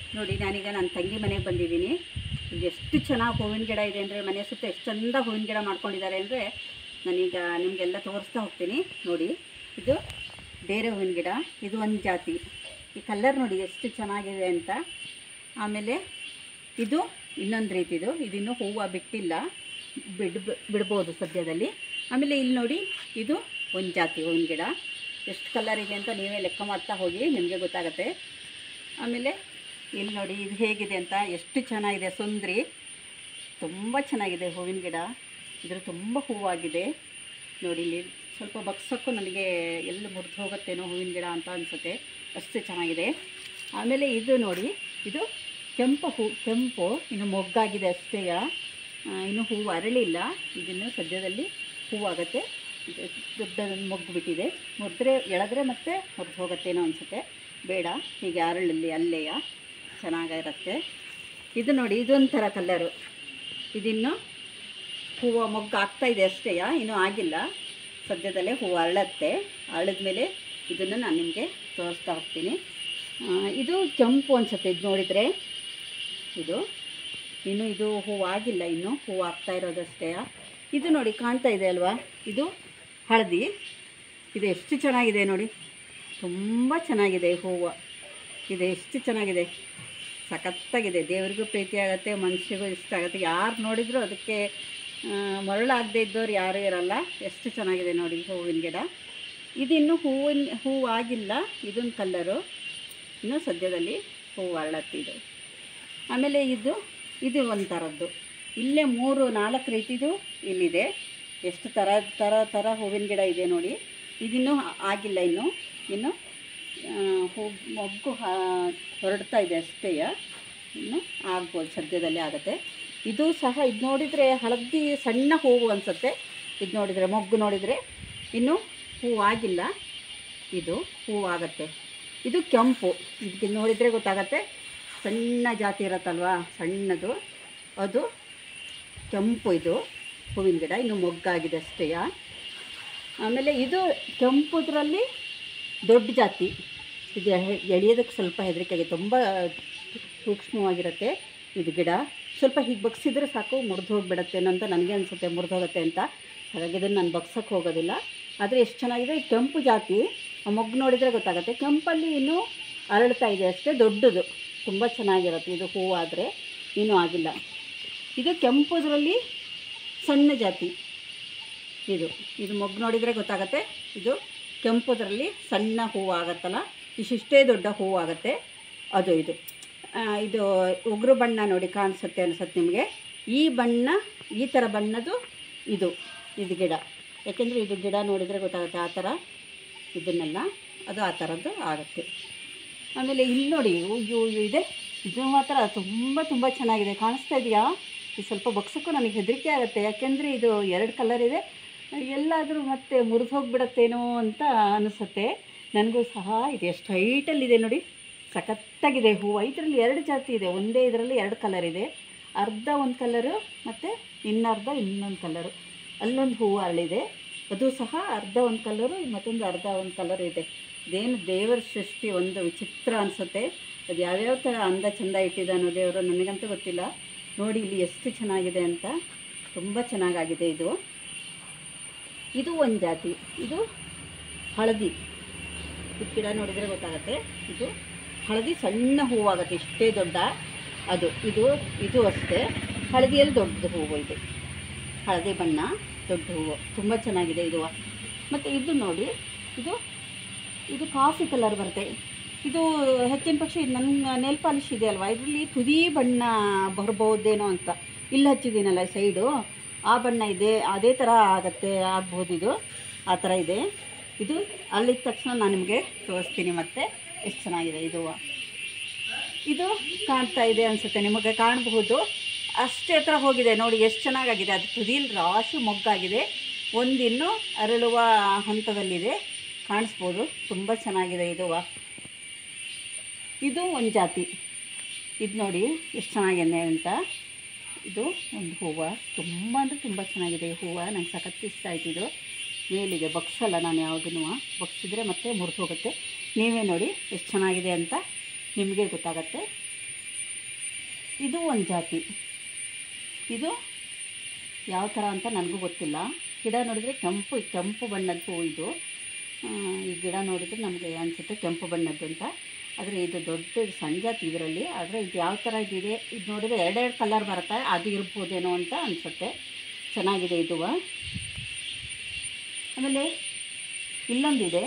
ನೋಡಿ ನಾನೀಗ ನನ್ನ ತಂಗಿ ಮನೆಗೆ ಬಂದಿದ್ದೀನಿ ಇಲ್ಲಿ ಎಷ್ಟು ಚೆನ್ನಾಗಿ ಹೂವಿನ ಗಿಡ ಇದೆ ಅಂದರೆ ಮನೆ ಸುತ್ತ ಎಷ್ಟು ಚಂದ ಹೂವಿನ ಗಿಡ ಮಾಡ್ಕೊಂಡಿದ್ದಾರೆ ಅಂದರೆ ನಾನೀಗ ನಿಮಗೆಲ್ಲ ತೋರಿಸ್ತಾ ಹೋಗ್ತೀನಿ ನೋಡಿ ಇದು ಬೇರೆ ಹೂವಿನ ಗಿಡ ಇದು ಒಂದು ಜಾತಿ ಈ ಕಲ್ಲರ್ ನೋಡಿ ಎಷ್ಟು ಚೆನ್ನಾಗಿದೆ ಅಂತ ಆಮೇಲೆ ಇದು ಇನ್ನೊಂದು ರೀತಿದು ಇದಿನ್ನೂ ಹೂವು ಬಿಟ್ಟಿಲ್ಲ ಬಿಡ್ ಬಿಡ್ಬೋದು ಸದ್ಯದಲ್ಲಿ ಆಮೇಲೆ ಇಲ್ಲಿ ನೋಡಿ ಇದು ಒಂದು ಜಾತಿ ಹೂವಿನ ಗಿಡ ಎಷ್ಟು ಕಲರ್ ಇದೆ ಅಂತ ನೀವೇ ಲೆಕ್ಕ ಮಾಡ್ತಾ ಹೋಗಿ ನಿಮಗೆ ಗೊತ್ತಾಗುತ್ತೆ ಆಮೇಲೆ ಇಲ್ಲಿ ನೋಡಿ ಇದು ಹೇಗಿದೆ ಅಂತ ಎಷ್ಟು ಚೆನ್ನಾಗಿದೆ ಸುಂದ್ರಿ ತುಂಬ ಚೆನ್ನಾಗಿದೆ ಹೂವಿನ ಗಿಡ ಇದ್ರ ತುಂಬ ಹೂವಾಗಿದೆ ನೋಡಿ ಇಲ್ಲಿ ಸ್ವಲ್ಪ ಬಗ್ಸೋಕ್ಕೂ ನನಗೆ ಎಲ್ಲಿ ಮುರಿದು ಹೋಗುತ್ತೇನೋ ಹೂವಿನ ಗಿಡ ಅಂತ ಅನಿಸುತ್ತೆ ಅಷ್ಟು ಚೆನ್ನಾಗಿದೆ ಆಮೇಲೆ ಇದು ನೋಡಿ ಇದು ಕೆಂಪು ಹೂ ಕೆಂಪು ಇನ್ನು ಮೊಗ್ಗಾಗಿದೆ ಅಷ್ಟೇ ಇನ್ನು ಹೂವು ಅರಳಿಲ್ಲ ಇದನ್ನು ಸದ್ಯದಲ್ಲಿ ಹೂವಾಗುತ್ತೆ ಇದು ದೊಡ್ಡ ಮೊಗ್ಗು ಬಿಟ್ಟಿದೆ ಮುರಿದ್ರೆ ಎಳೆದ್ರೆ ಮತ್ತೆ ಮುರಿದು ಹೋಗುತ್ತೇನೋ ಅನಿಸುತ್ತೆ ಬೇಡ ಹೀಗೆ ಅರಳಲ್ಲಿ ಅಲ್ಲೆಯ ಚೆನ್ನಾಗಿರುತ್ತೆ ಇದು ನೋಡಿ ಇದೊಂಥರ ಕಲ್ಲರು ಇದಿನ್ನು ಹೂವು ಮೊಗ್ಗು ಆಗ್ತಾ ಇದೆ ಅಷ್ಟೇ ಇನ್ನೂ ಆಗಿಲ್ಲ ಸದ್ಯದಲ್ಲೇ ಹೂವು ಅರಳತ್ತೆ ಅರಳಿದ್ಮೇಲೆ ಇದನ್ನು ನಾನು ನಿಮಗೆ ತೋರಿಸ್ತಾ ಹೋಗ್ತೀನಿ ಆ, ಇದು ಕೆಂಪು ಅನಿಸುತ್ತೆ ಇದು ನೋಡಿದರೆ ಇದು ಇನ್ನು ಇದು ಹೂವು ಆಗಿಲ್ಲ ಇನ್ನು ಹೂವು ಆಗ್ತಾ ಇರೋದಷ್ಟೇ ಇದು ನೋಡಿ ಕಾಣ್ತಾ ಇದೆ ಅಲ್ವಾ ಇದು ಹಳದಿ ಇದು ಎಷ್ಟು ಚೆನ್ನಾಗಿದೆ ನೋಡಿ ತುಂಬ ಚೆನ್ನಾಗಿದೆ ಹೂವು ಇದು ಎಷ್ಟು ಚೆನ್ನಾಗಿದೆ ಸಖತ್ತಾಗಿದೆ ದೇವರಿಗೂ ಪ್ರೀತಿ ಆಗುತ್ತೆ ಮನುಷ್ಯರಿಗೂ ಇಷ್ಟ ಆಗುತ್ತೆ ಯಾರು ನೋಡಿದರೂ ಅದಕ್ಕೆ ಆ, ಮರಳಾಗದೇ ಇದ್ದವ್ರು ಯಾರೂ ಇರಲ್ಲ ಎಷ್ಟು ಚೆನ್ನಾಗಿದೆ ನೋಡಿ ಹೂವಿನ ಗಿಡ ಇದು ಇನ್ನೂ ಹೂವಿನ ಹೂವು ಆಗಿಲ್ಲ ಇದೊಂದು ಕಲ್ಲರು ಇನ್ನೂ ಸದ್ಯದಲ್ಲಿ ಹೂವು ಅರಳತ್ತಿದೆ ಆಮೇಲೆ ಇದು ಇದು ಒಂಥರದ್ದು ಇಲ್ಲೇ ಮೂರು ನಾಲ್ಕು ರೀತಿದು ಇಲ್ಲಿದೆ ಎಷ್ಟು ಥರ ಥರ ಥರ ಹೂವಿನ ಗಿಡ ಇದೆ ನೋಡಿ ಇದಿನ್ನೂ ಆಗಿಲ್ಲ ಇನ್ನು ಇನ್ನು ಆ, ಹೂ ಮೊಗ್ಗು ಹಾ- ಹೊರಡ್ತಾ ಇದೆ ಅಷ್ಟೇ ಇನ್ನು ಆಗ್ಬೋದು ಸದ್ಯದಲ್ಲೇ ಆಗುತ್ತೆ ಇದು ಸಹ ಇದು ನೋಡಿದರೆ ಹಳದಿ ಸಣ್ಣ ಹೂವು ಅನಿಸುತ್ತೆ ಇದು ನೋಡಿದರೆ ಮೊಗ್ಗು ನೋಡಿದರೆ ಇನ್ನೂ ಹೂವು ಆಗಿಲ್ಲ ಇದು ಹೂವು ಆಗುತ್ತೆ ಇದು ಕೆಂಪು ಇದಕ್ಕೆ ನೋಡಿದರೆ ಗೊತ್ತಾಗತ್ತೆ ಸಣ್ಣ ಜಾತಿ ಇರುತ್ತಲ್ವಾ ಸಣ್ಣದು ಅದು ಕೆಂಪು ಇದು ಹೂವಿನ ಗಿಡ ಇನ್ನು ಮೊಗ್ಗಾಗಿದೆ ಅಷ್ಟೇ ಆಮೇಲೆ ಇದು ಕೆಂಪುದ್ರಲ್ಲಿ ದೊಡ್ಡ ಜಾತಿ ಇದು ಎ- ಎಳೆಯೋದಕ್ಕೆ ಸ್ವಲ್ಪ ಹೆದರಿಕೆ ಆಗಿದೆ ತುಂಬ ಸೂಕ್ಷ್ಮವಾಗಿರುತ್ತೆ ಇದು ಗಿಡ ಸ್ವಲ್ಪ ಹೀಗೆ ಬಗ್ಸಿದ್ರೆ ಸಾಕು ಮುರಿದು ಹೋಗಿಬಿಡತ್ತೇನೋ ಅಂತ ನನಗೆ ಅನಿಸುತ್ತೆ ಮುರಿದು ಹೋಗುತ್ತೆ ಅಂತ ಹಾಗಾಗಿ ಇದನ್ನು ನಾನು ಬಗ್ಸೋಕ್ಕೆ ಹೋಗೋದಿಲ್ಲ ಆದರೆ ಎಷ್ಟು ಚೆನ್ನಾಗಿದೆ ಇದು ಕೆಂಪು ಜಾತಿ ಆ ಮೊಗ್ಗು ನೋಡಿದರೆ ಗೊತ್ತಾಗುತ್ತೆ ಕೆಂಪಲ್ಲಿ ಇನ್ನೂ ಅರಳ್ತಾ ಇದೆ ಅಷ್ಟೇ ದೊಡ್ಡದು ತುಂಬ ಚೆನ್ನಾಗಿರುತ್ತೆ ಇದು ಹೂವಾದರೆ ಇನ್ನೂ ಆಗಿಲ್ಲ ಇದು ಕೆಂಪುದ್ರಲ್ಲಿ ಸಣ್ಣ ಜಾತಿ ಇದು ಇದು ಮೊಗ್ಗು ನೋಡಿದರೆ ಗೊತ್ತಾಗತ್ತೆ ಇದು ಕೆಂಪುದರಲ್ಲಿ ಸಣ್ಣ ಹೂವು ಆಗುತ್ತಲ್ಲ ಇಷ್ಟಿಷ್ಟೇ ದೊಡ್ಡ ಹೂವು ಆಗುತ್ತೆ ಅದು ಇದು ಆ, ಇದು ಉಗುರು ಬಣ್ಣ ನೋಡಿ ಕಾಣಿಸುತ್ತೆ ಅನ್ಸುತ್ತೆ ನಿಮಗೆ ಈ ಬಣ್ಣ ಈ ಥರ ಬಣ್ಣದು ಇದು ಇದು ಗಿಡ ಯಾಕೆಂದರೆ ಇದು ಗಿಡ ನೋಡಿದರೆ ಗೊತ್ತಾಗುತ್ತೆ ಆ ಥರ ಇದನ್ನೆಲ್ಲ ಅದು ಆ ಥರದ್ದು ಆಗುತ್ತೆ ಆಮೇಲೆ ಇಲ್ಲಿ ನೋಡಿ ಅಯ್ಯೋ ಅಯ್ಯೋ ಇದೆ ಇದು ಮಾತ್ರ ತುಂಬ ತುಂಬ ಚೆನ್ನಾಗಿದೆ ಕಾಣಿಸ್ತಾ ಇದೆಯಾ ಇದು ಸ್ವಲ್ಪ ಬಗ್ಸೋಕ್ಕೂ ನನಗೆ ಹೆದರಿಕೆ ಆಗುತ್ತೆ ಯಾಕೆಂದರೆ ಇದು ಎರಡು ಕಲರ್ ಇದೆ ಎಲ್ಲಾದರೂ ಮತ್ತೆ ಮುರಿದು ಹೋಗಿಬಿಡತ್ತೇನೋ ಅಂತ ಅನಿಸುತ್ತೆ ನನಗೂ ಸಹ ಇದು ಎಷ್ಟು ಹೈಟಲ್ಲಿದೆ ನೋಡಿ ಸಖತ್ತಾಗಿದೆ ಹೂವು ಇದರಲ್ಲಿ ಎರಡು ಜಾತಿ ಇದೆ ಒಂದೇ ಇದರಲ್ಲಿ ಎರಡು ಕಲರ್ ಇದೆ ಅರ್ಧ ಒಂದು ಕಲರು ಮತ್ತು ಇನ್ನರ್ಧ ಇನ್ನೊಂದು ಕಲರು ಅಲ್ಲೊಂದು ಹೂವು ಅರಳಿದೆ ಅದು ಸಹ ಅರ್ಧ ಒಂದು ಕಲರು ಮತ್ತೊಂದು ಅರ್ಧ ಒಂದು ಕಲರ್ ಇದೆ ಇದೇನು ದೇವರ ಸೃಷ್ಟಿ ಒಂದು ವಿಚಿತ್ರ ಅನಿಸುತ್ತೆ ಅದು ಯಾವ್ಯಾವ ಥರ ಅಂದ ಚಂದ ಇಟ್ಟಿದ್ದಾನೋ ದೇವರು ನನಗಂತೂ ಗೊತ್ತಿಲ್ಲ ನೋಡಿ ಇಲ್ಲಿ ಎಷ್ಟು ಚೆನ್ನಾಗಿದೆ ಅಂತ ತುಂಬ ಚೆನ್ನಾಗಾಗಿದೆ ಇದು ಇದು ಒಂದು ಜಾತಿ ಇದು ಹಳದಿ ಈ ಗಿಡ ನೋಡಿದರೆ ಗೊತ್ತಾಗುತ್ತೆ ಇದು ಹಳದಿ ಸಣ್ಣ ಹೂವಾಗುತ್ತೆ ಇಷ್ಟೇ ದೊಡ್ಡ ಅದು ಇದು ಇದು ಅಷ್ಟೇ ಹಳದಿಯಲ್ಲಿ ದೊಡ್ಡ ಹೂವು ಇದು ಹಳದಿ ಬಣ್ಣ ದೊಡ್ಡ ಹೂವು ತುಂಬ ಚೆನ್ನಾಗಿದೆ ಇದು ಮತ್ತು ಇದು ನೋಡಿ ಇದು ಇದು ಕಾಫಿ ಕಲರ್ ಬರುತ್ತೆ ಇದು ಹೆಚ್ಚಿನ ಪಕ್ಷ ಇದು ನನ್ನ ನೆಲ್ ಪಾಲಿಶ್ ಇದೆ ಅಲ್ವಾ ಇದರಲ್ಲಿ ತುದಿ ಬಣ್ಣ ಬರ್ಬೋದೇನೋ ಅಂತ ಇಲ್ಲಿ ಹಚ್ಚಿದ್ದೀನಲ್ಲ ಸೈಡು ಆ ಬಣ್ಣ ಇದೆ ಅದೇ ಥರ ಆಗತ್ತೆ ಆಗ್ಬೋದು ಇದು ಆ ಥರ ಇದೆ ಇದು ಅಲ್ಲಿದ್ದ ತಕ್ಷಣ ನಾನು ನಿಮಗೆ ತೋರಿಸ್ತೀನಿ ಮತ್ತೆ ಎಷ್ಟು ಚೆನ್ನಾಗಿದೆ ಇದು ಇದು ಕಾಣ್ತಾ ಇದೆ ಅನಿಸುತ್ತೆ ನಿಮಗೆ ಕಾಣಬಹುದು ಅಷ್ಟೇ ಹತ್ರ ಹೋಗಿದೆ ನೋಡಿ ಎಷ್ಟು ಚೆನ್ನಾಗಾಗಿದೆ ಅದು ತುದಿಯಲ್ಲಿ ರಾಶಿ ಮೊಗ್ಗಾಗಿದೆ ಒಂದಿನ್ನು ಅರಳುವ ಹಂತದಲ್ಲಿದೆ ಕಾಣಿಸ್ಬೋದು ತುಂಬ ಚೆನ್ನಾಗಿದೆ ಇದು ಇದು ಒಂದು ಜಾತಿ ಇದು ನೋಡಿ ಎಷ್ಟು ಚೆನ್ನಾಗಿದೆ ಅಂತ ಇದು ಒಂದು ಹೂವು ತುಂಬ ಅಂದರೆ ತುಂಬ ಚೆನ್ನಾಗಿದೆ ಈ ಹೂವು ನಂಗೆ ಸಖತ್ ಇಷ್ಟ ಆಯ್ತು ಇದು ಮೇಲಿದೆ ಬಗ್ಸಲ್ಲ ನಾನು ಯಾವುದನ್ನು ಬಗ್ಸಿದ್ರೆ ಮತ್ತೆ ಮುರಿದು ಹೋಗುತ್ತೆ ನೀವೇ ನೋಡಿ ಎಷ್ಟು ಚೆನ್ನಾಗಿದೆ ಅಂತ ನಿಮಗೆ ಗೊತ್ತಾಗತ್ತೆ ಇದು ಒಂದು ಜಾತಿ ಇದು ಯಾವ ಥರ ಅಂತ ನನಗೂ ಗೊತ್ತಿಲ್ಲ ಗಿಡ ನೋಡಿದರೆ ಕೆಂಪು ಕೆಂಪು ಬಣ್ಣದ ಹೂವು ಇದು ಆ, ಈ ಗಿಡ ನೋಡಿದರೆ ನಮಗೆ ಅನಿಸುತ್ತೆ ಕೆಂಪು ಬಣ್ಣದ್ದು ಅಂತ ಆದರೆ ಇದು ದೊಡ್ಡ ಸಣ್ಣ ಜಾತಿ ಇದರಲ್ಲಿ ಆದರೆ ಇದು ಯಾವ ಥರ ಇದಿದೆ ಇದು ನೋಡಿದರೆ ಎರಡೆರಡು ಕಲರ್ ಬರುತ್ತೆ ಅದು ಇರ್ಬೋದೇನೋ ಅಂತ ಅನಿಸುತ್ತೆ ಚೆನ್ನಾಗಿದೆ ಇದು ಆಮೇಲೆ ಇಲ್ಲೊಂದಿದೆ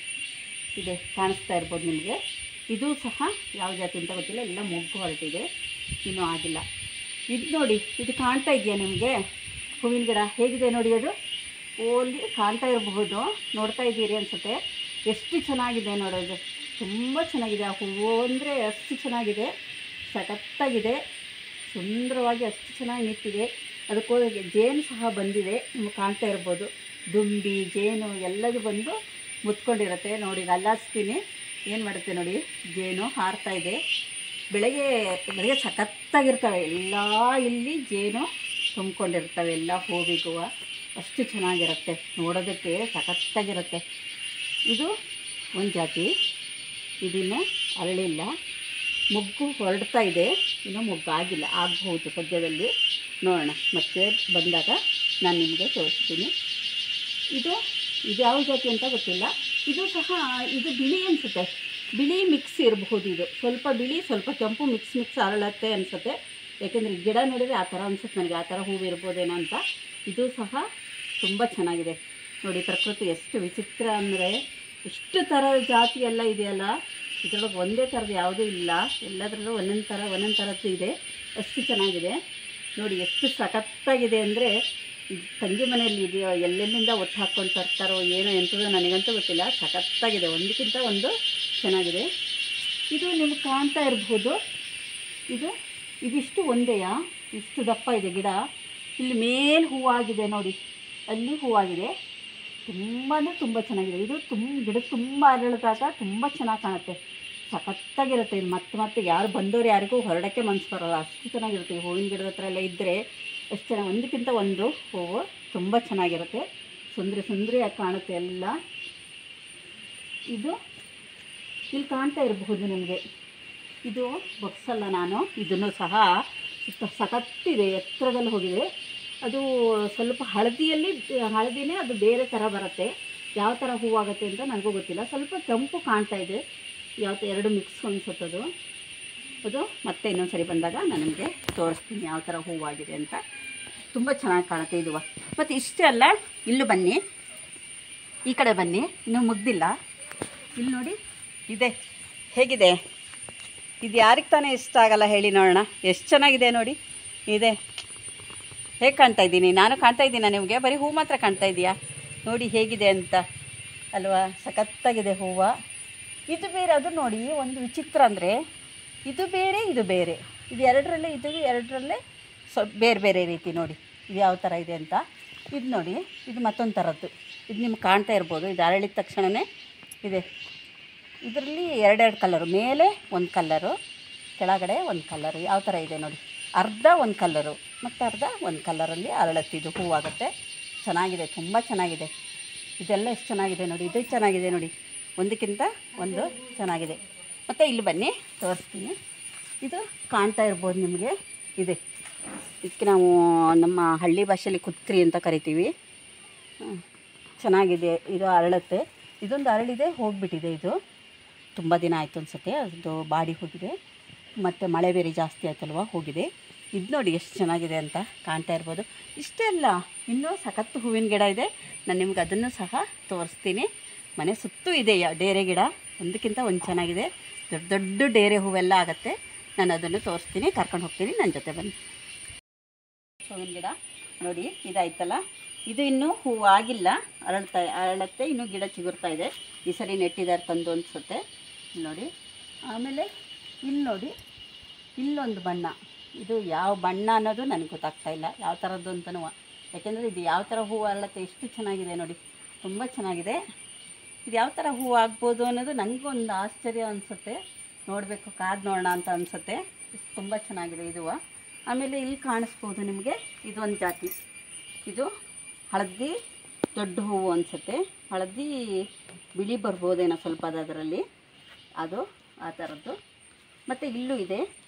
ಇದೆ ಕಾಣಿಸ್ತಾ ಇರ್ಬೋದು ನಿಮಗೆ ಇದು ಸಹ ಯಾವ ಜಾತಿ ಅಂತ ಗೊತ್ತಿಲ್ಲ ಎಲ್ಲ ಮೊಗ್ಗು ಹೊರಟಿದೆ ಇನ್ನೂ ಆಗಿಲ್ಲ ಇದು ನೋಡಿ ಇದು ಕಾಣ್ತಾ ಇದೆಯಾ ನಿಮಗೆ ಹೂವಿನ ಗಿಡ ಹೇಗಿದೆ ನೋಡಿ ಅದು ಓಲಿ ಕಾಣ್ತಾ ಇರಬಹುದು ನೋಡ್ತಾ ಇದ್ದೀರಿ ಅನಿಸುತ್ತೆ ಎಷ್ಟು ಚೆನ್ನಾಗಿದೆ ನೋಡೋದು ತುಂಬ ಚೆನ್ನಾಗಿದೆ ಆ ಹೂವು ಅಂದರೆ ಅಷ್ಟು ಚೆನ್ನಾಗಿದೆ ಸಖತ್ತಾಗಿದೆ ಸುಂದರವಾಗಿ ಅಷ್ಟು ಚೆನ್ನಾಗಿ ನಿಂತಿದೆ ಅದಕ್ಕೋಗಿ ಜೇನು ಸಹ ಬಂದಿದೆ ನಿಮ್ಗೆ ಕಾಣ್ತಾ ಇರ್ಬೋದು ದುಂಬಿ ಜೇನು ಎಲ್ಲದು ಬಂದು ಮುತ್ಕೊಂಡಿರುತ್ತೆ ನೋಡಿ ಅಲ್ಲಾಡಿಸ್ತೀನಿ ಏನು ಮಾಡುತ್ತೆ ನೋಡಿ ಜೇನು ಹಾರ್ತಾ ಇದೆ ಬೆಳಗ್ಗೆ ಬೆಳಗ್ಗೆ ಸಖತ್ತಾಗಿರ್ತವೆ ಎಲ್ಲ ಇಲ್ಲಿ ಜೇನು ತುಂಬಿಕೊಂಡಿರ್ತವೆ ಎಲ್ಲ ಹೂವಿಗೂ ಅಷ್ಟು ಚೆನ್ನಾಗಿರುತ್ತೆ ನೋಡೋದಕ್ಕೆ ಸಖತ್ತಾಗಿರುತ್ತೆ ಇದು ಒಂದು ಜಾತಿ ಇದಿನ್ನು ಅರಳಿಲ್ಲ ಮೊಗ್ಗು ಹೊರಡ್ತಾ ಇದೆ ಇನ್ನೂ ಮೊಗ್ಗು ಆಗಿಲ್ಲ ಆಗಬಹುದು ಸದ್ಯದಲ್ಲಿ ನೋಡೋಣ ಮತ್ತೆ ಬಂದಾಗ ನಾನು ನಿಮಗೆ ತೋರಿಸ್ತೀನಿ ಇದು ಇದು ಯಾವ ಜಾತಿ ಅಂತ ಗೊತ್ತಿಲ್ಲ ಇದು ಸಹ ಇದು ಬಿಳಿ ಅನಿಸುತ್ತೆ ಬಿಳಿ ಮಿಕ್ಸ್ ಇರಬಹುದು ಇದು ಸ್ವಲ್ಪ ಬಿಳಿ ಸ್ವಲ್ಪ ಕೆಂಪು ಮಿಕ್ಸ್ ಮಿಕ್ಸ್ ಅರಳತ್ತೆ ಅನಿಸುತ್ತೆ ಯಾಕೆಂದರೆ ಗಿಡ ನೋಡಿದರೆ ಆ ಥರ ಅನ್ಸುತ್ತೆ ನನಗೆ ಆ ಥರ ಹೂವು ಇರ್ಬೋದೇನೋ ಅಂತ ಇದು ಸಹ ತುಂಬ ಚೆನ್ನಾಗಿದೆ ನೋಡಿ ಪ್ರಕೃತಿ ಎಷ್ಟು ವಿಚಿತ್ರ ಅಂದರೆ ಎಷ್ಟು ಥರ ಜಾತಿ ಎಲ್ಲ ಇದೆಯಲ್ಲ ಇದರೊಳಗೆ ಒಂದೇ ಥರದ್ದು ಯಾವುದೂ ಇಲ್ಲ ಎಲ್ಲದರಲ್ಲೂ ಒಂದೊಂದು ಥರ ಒಂದೊಂದು ಥರದ್ದು ಇದೆ ಅಷ್ಟು ಚೆನ್ನಾಗಿದೆ ನೋಡಿ ಎಷ್ಟು ಸಖತ್ತಾಗಿದೆ ಅಂದರೆ ತಂಗಿ ಮನೆಯಲ್ಲಿ ಇದೆಯೋ ಎಲ್ಲೆಲ್ಲಿಂದ ಒಟ್ಟು ಹಾಕ್ಕೊಂಡು ತರ್ತಾರೋ ಏನೋ ಎಂಥದೋ ನನಗಂತೂ ಗೊತ್ತಿಲ್ಲ ಸಖತ್ತಾಗಿದೆ ಒಂದಕ್ಕಿಂತ ಒಂದು ಚೆನ್ನಾಗಿದೆ ಇದು ನಿಮ್ಗೆ ಕಾಣ್ತಾ ಇರ್ಬೋದು ಇದು ಇದಿಷ್ಟು ಒಂದೇಯಾ ಇಷ್ಟು ದಪ್ಪ ಇದೆ ಗಿಡ ಇಲ್ಲಿ ಮೇಲೆ ಹೂವಾಗಿದೆ ನೋಡಿ ಅಲ್ಲಿ ಹೂವಾಗಿದೆ ತುಂಬ ಅಂದರೆ ತುಂಬ ಚೆನ್ನಾಗಿದೆ ಇದು ತುಂಬ ಗಿಡ ತುಂಬ ಅರಳಿದಾಗ ತುಂಬ ಚೆನ್ನಾಗಿ ಕಾಣುತ್ತೆ ಸಖತ್ತಾಗಿರುತ್ತೆ ಇದು ಮತ್ತೆ ಮತ್ತೆ ಯಾರು ಬಂದವರು ಯಾರಿಗೂ ಹೊರಡೋಕ್ಕೆ ಮನ್ಸು ಬರೋಲ್ಲ ಅಷ್ಟು ಚೆನ್ನಾಗಿರುತ್ತೆ ಈ ಹೂವಿನ ಗಿಡದ ಹತ್ರ ಎಲ್ಲ ಇದ್ದರೆ ಎಷ್ಟು ಚೆನ್ನಾಗಿ ಒಂದಕ್ಕಿಂತ ಒಂದು ಹೂವು ತುಂಬ ಚೆನ್ನಾಗಿರುತ್ತೆ ಸುಂದರಿ ಸುಂದರಿಯಾಗಿ ಕಾಣುತ್ತೆ ಎಲ್ಲ ಇದು ಇಲ್ಲಿ ಕಾಣ್ತಾ ಇರಬಹುದು ನಿಮಗೆ ಇದು ಬಗ್ಸಲ್ಲ ನಾನು ಇದನ್ನು ಸಹ ಸುತ್ತ ಸಖತ್ತಿದೆ ಎತ್ತರದಲ್ಲಿ ಹೋಗಿದೆ ಅದು ಸ್ವಲ್ಪ ಹಳದಿಯಲ್ಲಿ ಹಳದಿನೇ ಅದು ಬೇರೆ ಥರ ಬರುತ್ತೆ ಯಾವ ಥರ ಹೂವಾಗುತ್ತೆ ಅಂತ ನನಗೂ ಗೊತ್ತಿಲ್ಲ ಸ್ವಲ್ಪ ಕೆಂಪು ಕಾಣ್ತಾ ಇದೆ ಯಾವ ಥರ ಎರಡು ಮಿಕ್ಸ್ ಅನ್ಸುತ್ತದು ಅದು ಮತ್ತೆ ಇನ್ನೊಂದು ಸರಿ ಬಂದಾಗ ನಾನು ನಿಮಗೆ ತೋರಿಸ್ತೀನಿ ಯಾವ ಥರ ಹೂವಾಗಿದೆ ಅಂತ ತುಂಬ ಚೆನ್ನಾಗಿ ಕಾಣುತ್ತೆ ಇದು ಮತ್ತು ಇಷ್ಟೇ ಅಲ್ಲ ಇಲ್ಲೂ ಬನ್ನಿ ಈ ಕಡೆ ಬನ್ನಿ ಇನ್ನೂ ಮುಗ್ದಿಲ್ಲ ಇಲ್ಲಿ ನೋಡಿ ಇದೆ ಹೇಗಿದೆ ಇದು ಯಾರಿಗೆ ತಾನೇ ಇಷ್ಟ ಆಗಲ್ಲ ಹೇಳಿ ನೋಡೋಣ ಎಷ್ಟು ಚೆನ್ನಾಗಿದೆ ನೋಡಿ ಇದೆ ಹೇಗೆ ಕಾಣ್ತಾ ಇದ್ದೀನಿ ನಾನು ಕಾಣ್ತಾ ಇದ್ದೀನ ನಿಮಗೆ ಬರೀ ಹೂ ಮಾತ್ರ ಕಾಣ್ತಾ ಇದೆಯಾ ನೋಡಿ ಹೇಗಿದೆ ಅಂತ ಅಲ್ವಾ ಸಖತ್ತಾಗಿದೆ ಹೂವು ಇದು ಬೇರೆ ಅದು ನೋಡಿ ಒಂದು ವಿಚಿತ್ರ ಅಂದರೆ ಇದು ಬೇರೆ ಇದು ಬೇರೆ ಇದು ಎರಡರಲ್ಲೇ ಇದು ಎರಡರಲ್ಲೇ ಸ್ವಲ್ಪ ಬೇರೆ ಬೇರೆ ರೀತಿ ನೋಡಿ ಇದು ಯಾವ ಥರ ಇದೆ ಅಂತ ಇದು ನೋಡಿ ಇದು ಮತ್ತೊಂದು ಥರದ್ದು ಇದು ನಿಮ್ಗೆ ಕಾಣ್ತಾ ಇರ್ಬೋದು ಇದು ಅರಳಿದ ತಕ್ಷಣವೇ ಇದೆ ಇದರಲ್ಲಿ ಎರಡೆರಡು ಕಲರು ಮೇಲೆ ಒಂದು ಕಲ್ಲರು ಕೆಳಗಡೆ ಒಂದು ಕಲ್ಲರು ಯಾವ ಥರ ಇದೆ ನೋಡಿ ಅರ್ಧ ಒಂದು ಕಲ್ಲರು ಮತ್ತು ಅರ್ಧ ಒಂದು ಕಲ್ಲರಲ್ಲಿ ಅರಳತ್ತಿದ್ದು ಹೂವಾಗುತ್ತೆ ಚೆನ್ನಾಗಿದೆ ತುಂಬ ಚೆನ್ನಾಗಿದೆ ಇದೆಲ್ಲ ಎಷ್ಟು ಚೆನ್ನಾಗಿದೆ ನೋಡಿ ಇದು ಚೆನ್ನಾಗಿದೆ ನೋಡಿ ಒಂದಕ್ಕಿಂತ ಒಂದು ಚೆನ್ನಾಗಿದೆ ಮತ್ತು ಇಲ್ಲಿ ಬನ್ನಿ ತೋರಿಸ್ತೀನಿ ಇದು ಕಾಣ್ತಾ ಇರ್ಬೋದು ನಿಮಗೆ ಇದೆ ಇದಕ್ಕೆ ನಾವು ನಮ್ಮ ಹಳ್ಳಿ ಭಾಷೆಯಲ್ಲಿ ಕುತ್ರಿ ಅಂತ ಕರಿತೀವಿ ಹ್ಮ್. ಚೆನ್ನಾಗಿದೆ ಇದು ಅರಳುತ್ತೆ ಇದೊಂದು ಅರಳಿದೆ ಹೋಗಿಬಿಟ್ಟಿದೆ ಇದು ತುಂಬ ದಿನ ಆಯಿತು ಅನಿಸುತ್ತೆ ಅದು ಬಾಡಿ ಹೋಗಿದೆ ಮತ್ತು ಮಳೆ ಬೇರೆ ಜಾಸ್ತಿ ಆಯ್ತಲ್ವ ಹೋಗಿದೆ ಇದು ನೋಡಿ ಎಷ್ಟು ಚೆನ್ನಾಗಿದೆ ಅಂತ ಕಾಣ್ತಾ ಇರ್ಬೋದು ಇಷ್ಟೇ ಅಲ್ಲ ಇನ್ನೂ ಸಖತ್ತು ಹೂವಿನ ಗಿಡ ಇದೆ ನಾನು ನಿಮ್ಗೆ ಅದನ್ನು ಸಹ ತೋರಿಸ್ತೀನಿ ಮನೆ ಸುತ್ತೂ ಇದೆ ಯ- ಡೇರೆ ಗಿಡ ಒಂದಕ್ಕಿಂತ ಒಂದು ಚೆನ್ನಾಗಿದೆ ದೊಡ್ಡ ದೊಡ್ಡ ಡೇರೆ ಹೂವೆಲ್ಲ ಆಗುತ್ತೆ ನಾನು ಅದನ್ನು ತೋರಿಸ್ತೀನಿ ಕರ್ಕೊಂಡು ಹೋಗ್ತೀನಿ ನನ್ನ ಜೊತೆ ಬನ್ನಿ ಹೂವಿನ ಗಿಡ ನೋಡಿ ಇದಾಯ್ತಲ್ಲ ಇದು ಇನ್ನೂ ಹೂವು ಆಗಿಲ್ಲ ಅರಳ್ತಾ ಅರಳುತ್ತೆ ಇನ್ನೂ ಗಿಡ ಚಿಗುರ್ತಾ ಇದೆ ಈ ಸರಿ ನೆಟ್ಟಿದ್ದಾರೆ ತಂದು ಅನಿಸುತ್ತೆ ಇಲ್ಲಿ ನೋಡಿ ಆಮೇಲೆ ಇಲ್ಲಿ ನೋಡಿ ಇಲ್ಲೊಂದು ಬಣ್ಣ ಇದು ಯಾವ ಬಣ್ಣ ಅನ್ನೋದು ನನಗೆ ಗೊತ್ತಾಗ್ತಾ ಇಲ್ಲ ಯಾವ ಥರದ್ದು ಅಂತನೂ ಯಾಕೆಂದರೆ ಇದು ಯಾವ ಥರ ಹೂವು ಅರಳುತ್ತೆ ಎಷ್ಟು ಚೆನ್ನಾಗಿದೆ ನೋಡಿ ತುಂಬ ಚೆನ್ನಾಗಿದೆ ಇದು ಯಾವ ಥರ ಹೂವು ಆಗ್ಬೋದು ಅನ್ನೋದು ನನಗೊಂದು ಆಶ್ಚರ್ಯ ಅನಿಸುತ್ತೆ ನೋಡಬೇಕು ಕಾದು ನೋಡೋಣ ಅಂತ ಅನಿಸುತ್ತೆ ತುಂಬ ಚೆನ್ನಾಗಿದೆ ಇದು ಆಮೇಲೆ ಇಲ್ಲಿ ಕಾಣಿಸ್ಬೋದು ನಿಮಗೆ ಇದೊಂದು ಜಾತಿ ಇದು ಹಳದಿ ದೊಡ್ಡ ಹೂವು ಅನಿಸುತ್ತೆ ಹಳದಿ ಬಿಳಿ ಬರ್ಬೋದೇನೋ ಸ್ವಲ್ಪ ಅದು ಅದರಲ್ಲಿ ಅದು ಆ ಥರದ್ದು ಮತ್ತು ಇಲ್ಲೂ ಇದೆ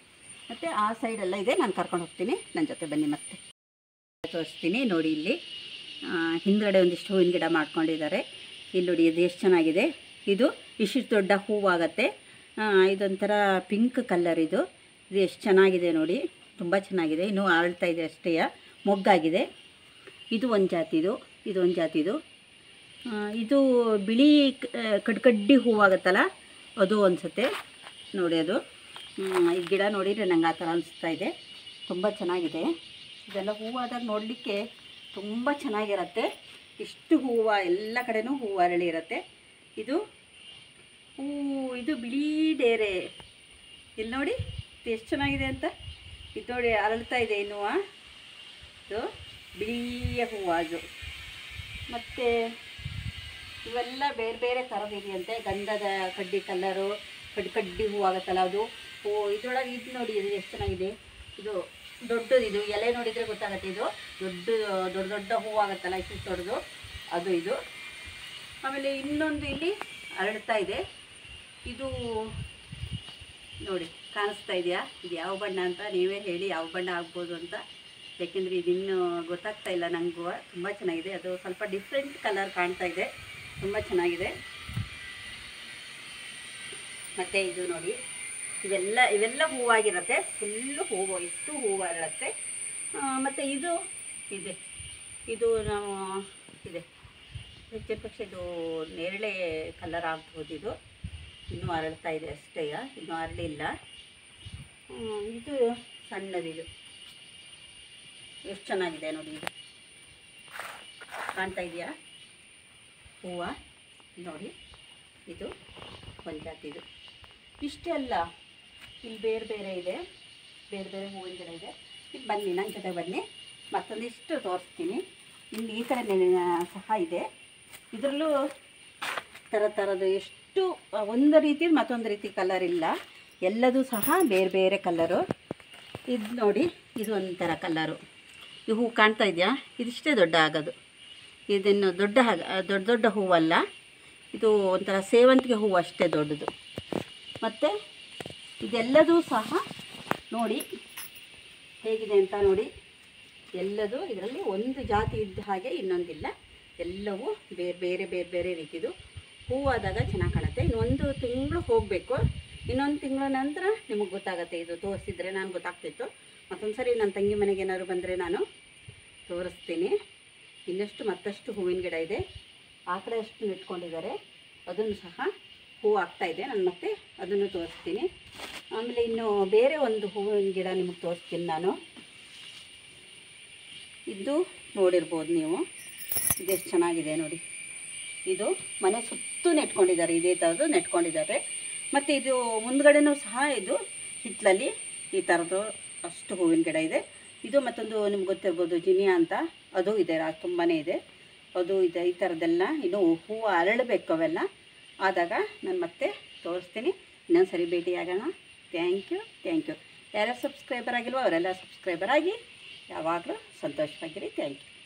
ಮತ್ತು ಆ ಸೈಡೆಲ್ಲ ಇದೆ ನಾನು ಕರ್ಕೊಂಡು ಹೋಗ್ತೀನಿ ನನ್ನ ಜೊತೆ ಬನ್ನಿ ಮತ್ತೆ ತೋರಿಸ್ತೀನಿ ನೋಡಿ ಇಲ್ಲಿ ಆ, ಹಿಂದ್ಗಡೆ ಒಂದಿಷ್ಟು ಹೂವಿನ ಗಿಡ ಮಾಡ್ಕೊಂಡಿದ್ದಾರೆ ಇಲ್ಲಿ ನೋಡಿ ಇದು ಎಷ್ಟು ಚೆನ್ನಾಗಿದೆ ಇದು ಇಷ್ಟು ದೊಡ್ಡ ಹೂವಾಗತ್ತೆ ಆ, ಇದೊಂಥರ ಪಿಂಕ್ ಕಲರ್ ಇದು ಇದು ಎಷ್ಟು ಚೆನ್ನಾಗಿದೆ ನೋಡಿ ತುಂಬ ಚೆನ್ನಾಗಿದೆ ಇನ್ನೂ ಆಳ್ತಾ ಇದೆ ಅಷ್ಟೇ ಮೊಗ್ಗಾಗಿದೆ ಇದು ಒಂದು ಜಾತಿದು ಇದು ಒಂದು ಜಾತಿದು ಆ, ಇದು ಬಿಳಿ ಕ- ಆ, ಕಡ್ಕಡ್ಡಿ ಹೂವಾಗತ್ತಲ್ಲ ಅದು ಅನಿಸುತ್ತೆ ನೋಡಿ ಅದು ಹ್ಮ್, ಈ ಗಿಡ ನೋಡಿದರೆ ನಂಗೆ ಆ ಥರ ಅನಿಸ್ತಾ ಇದೆ ತುಂಬ ಚೆನ್ನಾಗಿದೆ ಇದೆಲ್ಲ ಹೂವಾದಾಗ ನೋಡಲಿಕ್ಕೆ ತುಂಬ ಚೆನ್ನಾಗಿರತ್ತೆ ಇಷ್ಟು ಹೂವು ಎಲ್ಲ ಕಡೆನೂ ಹೂವು ಅರಳಿ ಇರುತ್ತೆ ಇದು ಹೂ ಇದು ಬಿಳಿ ಡೇರೆ ಇಲ್ಲಿ ನೋಡಿ ಇದು ಎಷ್ಟು ಚೆನ್ನಾಗಿದೆ ಅಂತ ಇದು ನೋಡಿ ಅರಳ್ತಾ ಇದೆ ಇನ್ನು ಇದು ಬಿಳಿಯ ಹೂವು ಅದು ಮತ್ತು ಇವೆಲ್ಲ ಬೇರೆ ಬೇರೆ ಥರದಿದೆಯಂತೆ ಗಂಧದ ಕಡ್ಡಿ ಕಲ್ಲರು ಕಡ್ಡಿ ಕಡ್ಡಿ ಹೂ ಆಗುತ್ತಲ್ಲ ಅದು ಹೂ ಇದ್ರೊಳಗೆ ಇದು ನೋಡಿ ಇದು ಎಷ್ಟು ಚೆನ್ನಾಗಿದೆ ಇದು ದೊಡ್ಡದು ಇದು ಎಲೆ ನೋಡಿದರೆ ಗೊತ್ತಾಗುತ್ತೆ ಇದು ದೊಡ್ಡ ದೊಡ್ಡ ದೊಡ್ಡ ಹೂ ಆಗುತ್ತಲ್ಲ ಇಷ್ಟು ದೊಡ್ಡದು ಅದು ಇದು ಆಮೇಲೆ ಇನ್ನೊಂದು ಇಲ್ಲಿ ಅರಳ್ತಾ ಇದೆ ಇದು ನೋಡಿ ಕಾಣಿಸ್ತಾ ಇದೆಯಾ ಇದು ಯಾವ ಬಣ್ಣ ಅಂತ ನೀವೇ ಹೇಳಿ ಯಾವ ಬಣ್ಣ ಆಗ್ಬೋದು ಅಂತ ಯಾಕೆಂದರೆ ಇದಿನ್ನೂ ಗೊತ್ತಾಗ್ತಾ ಇಲ್ಲ ನನಗೂ ತುಂಬ ಚೆನ್ನಾಗಿದೆ ಅದು ಸ್ವಲ್ಪ ಡಿಫ್ರೆಂಟ್ ಕಲರ್ ಕಾಣ್ತಾ ಇದೆ ತುಂಬ ಚೆನ್ನಾಗಿದೆ ಮತ್ತು ಇದು ನೋಡಿ ಇವೆಲ್ಲ ಇವೆಲ್ಲ ಹೂವಾಗಿರುತ್ತೆ ಫುಲ್ಲು ಹೂವು ಇಷ್ಟು ಹೂವು ಅರಳುತ್ತೆ ಮತ್ತು ಇದು ಇದೆ ಇದು ನಾವು ಇದೆ ಹೆಚ್ಚಿನ ಪಕ್ಷ ಇದು ನೇರಳೆ ಕಲರ್ ಆಗ್ಬೋದು ಇದು ಇನ್ನೂ ಅರಳ್ತಾ ಇದೆ ಅಷ್ಟೇ ಇನ್ನೂ ಅರಳಿಲ್ಲ ಹ್ಮ್, ಇದು ಸಣ್ಣದಿದು ಎಷ್ಟು ಚೆನ್ನಾಗಿದೆ ನೋಡಿ ಇದು ಕಾಣ್ತಾ ಇದೆಯಾ ಹೂವು ನೋಡಿ ಇದು ಒಂದು ಜಾತಿದು ಇಷ್ಟೇ ಅಲ್ಲ ಇಲ್ಲಿ ಬೇರೆ ಬೇರೆ ಇದೆ ಬೇರೆ ಬೇರೆ ಹೂವಿನ ಗಿಡ ಇದೆ ಇಲ್ಲಿ ಬನ್ನಿ ನನ್ನ ಜೊತೆ ಬನ್ನಿ ಮತ್ತೊಂದಿಷ್ಟು ತೋರಿಸ್ತೀನಿ ಇಲ್ಲಿ ಈ ಕಡೆ ಸಹ ಇದೆ ಇದರಲ್ಲೂ ಥರ ಥರದ್ದು ಎಷ್ಟು ಆ, ಒಂದು ರೀತಿ ಮತ್ತೊಂದು ರೀತಿ ಕಲರ್ ಇಲ್ಲ ಎಲ್ಲದೂ ಸಹ ಬೇರೆ ಬೇರೆ ಕಲರು ಇದು ನೋಡಿ ಇದು ಒಂಥರ ಕಲರು ಈ ಹೂ ಕಾಣ್ತಾ ಇದೆಯಾ ಇದಿಷ್ಟೇ ದೊಡ್ಡ ಆಗೋದು ಇದನ್ನು ದೊಡ್ಡ ಹಾಗ ದೊಡ್ಡ ದೊಡ್ಡ ಹೂವಲ್ಲ ಇದು ಒಂಥರ ಸೇವಂತಿಗೆ ಹೂವು ಅಷ್ಟೇ ದೊಡ್ಡದು ಮತ್ತು ಇದೆಲ್ಲದೂ ಸಹ ನೋಡಿ ಹೇಗಿದೆ ಅಂತ ನೋಡಿ ಎಲ್ಲದೂ ಇದರಲ್ಲಿ ಒಂದು ಜಾತಿ ಇದ್ದ ಹಾಗೆ ಇನ್ನೊಂದಿಲ್ಲ ಎಲ್ಲವೂ ಬೇರೆ ಬೇರೆ ಬೇರೆ ಬೇರೆ ರೀತಿದು ಹೂವಾದಾಗ ಚೆನ್ನಾಗಿ ಕಾಣುತ್ತೆ ಇನ್ನೊಂದು ತಿಂಗಳು ಹೋಗಬೇಕು ಇನ್ನೊಂದು ತಿಂಗಳ ನಂತರ ನಿಮಗೆ ಗೊತ್ತಾಗುತ್ತೆ ಇದು ತೋರಿಸಿದ್ರೆ ನಾನು ಗೊತ್ತಾಗ್ತಿತ್ತು ಮತ್ತೊಂದು ಸರಿ ನನ್ನ ತಂಗಿ ಮನೆಗೆ ಏನಾದ್ರು ಬಂದರೆ ನಾನು ತೋರಿಸ್ತೀನಿ ಇನ್ನಷ್ಟು ಮತ್ತಷ್ಟು ಹೂವಿನ ಗಿಡ ಇದೆ ಆ ಕಡೆ ಅಷ್ಟು ನೆಟ್ಕೊಂಡಿದ್ದಾರೆ ಅದನ್ನು ಸಹ ಹೂ ಆಗ್ತಾ ಇದೆ ನಾನು ಮತ್ತೆ ಅದನ್ನು ತೋರಿಸ್ತೀನಿ ಆಮೇಲೆ ಇನ್ನು ಬೇರೆ ಒಂದು ಹೂವಿನ ಗಿಡ ನಿಮಗೆ ತೋರಿಸ್ತೀನಿ ನಾನು ಇದು ನೋಡಿರ್ಬೋದು ನೀವು ಇದೆಷ್ಟು ಚೆನ್ನಾಗಿದೆ ನೋಡಿ ಇದು ಮನೆ ಸುತ್ತೂ ನೆಟ್ಕೊಂಡಿದ್ದಾರೆ ಇದೇ ಥರದ್ದು ನೆಟ್ಕೊಂಡಿದ್ದಾರೆ ಮತ್ತು ಇದು ಮುಂದ್ಗಡೆನೂ ಸಹ ಇದು ಹಿತ್ತಲಲ್ಲಿ ಈ ಥರದ್ದು ಅಷ್ಟು ಹೂವಿನ ಗಿಡ ಇದೆ ಇದು ಮತ್ತೊಂದು ನಿಮ್ಗೆ ಗೊತ್ತಿರ್ಬೋದು ಜಿನಿಯಾ ಅಂತ ಅದು ಇದೆ ತುಂಬಾ ಇದೆ ಅದು ಇದೆ ಈ ಥರದ್ದೆಲ್ಲ ಇನ್ನು ಹೂವು ಅರಳಬೇಕು ಅವೆಲ್ಲ ಆದಾಗ ನಾನು ಮತ್ತೆ ತೋರಿಸ್ತೀನಿ ಇನ್ನೊಂದು ಸರಿ ಭೇಟಿಯಾಗೋಣ ಥ್ಯಾಂಕ್ ಯು ಥ್ಯಾಂಕ್ ಯು ಯಾರ್ಯಾರು ಸಬ್ಸ್ಕ್ರೈಬರ್ ಆಗಿಲ್ವೋ ಅವರೆಲ್ಲ ಸಬ್ಸ್ಕ್ರೈಬರ್ ಆಗಿ ಯಾವಾಗಲೂ ಸಂತೋಷವಾಗಿರಿ ಥ್ಯಾಂಕ್ ಯು